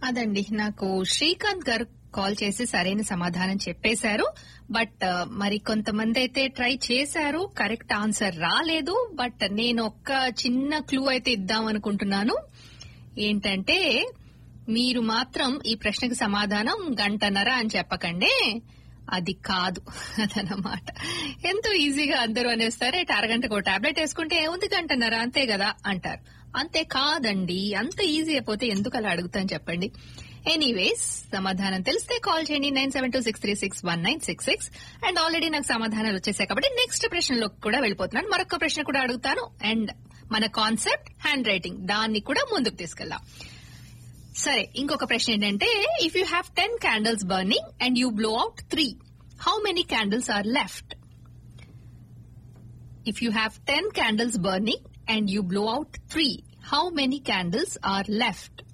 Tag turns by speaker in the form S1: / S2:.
S1: అదండి నాకు శ్రీకాంత్ గారు కాల్ చేసి సరైన సమాధానం చెప్పేశారు బట్ మరి కొంతమంది అయితే ట్రై చేశారు కరెక్ట్ ఆన్సర్ రాలేదు బట్ నేను ఒక్క చిన్న క్లూ అయితే ఇద్దాం అనుకుంటున్నాను ఏంటంటే మీరు మాత్రం ఈ ప్రశ్నకు సమాధానం గంటన్నర అని చెప్పకండి అది కాదు అదనమాట ఎంతో ఈజీగా అందరూ అనేస్తారు "ఏట అరగంటకు ఒక టాబ్లెట్ వేసుకుంటే ఏముంది గంటన్నర అంతే కదా అంటారు అంతే కాదండి అంత ఈజీ అయిపోతే ఎందుకు అలా అడుగుతాను చెప్పండి ఎనీవేస్ సమాధానం తెలిస్తే కాల్ చేయండి nine seven two six three six one nine six six and already నాకు సమాధానాలు వచ్చేసాయి కాబట్టి నెక్స్ట్ ప్రశ్నలోకి కూడా వెళ్ళిపోతున్నాను మరొక ప్రశ్న కూడా అడుగుతాను అండ్ మన కాన్సెప్ట్ హ్యాండ్ రైటింగ్ దాన్ని కూడా ముందుకు తీసుకెళ్దాం సరే ఇంకొక ప్రశ్న ఏంటంటే if you have ten candles burning and you blow out three how many candles are left if you have ten candles burning and you blow out three how many candles are left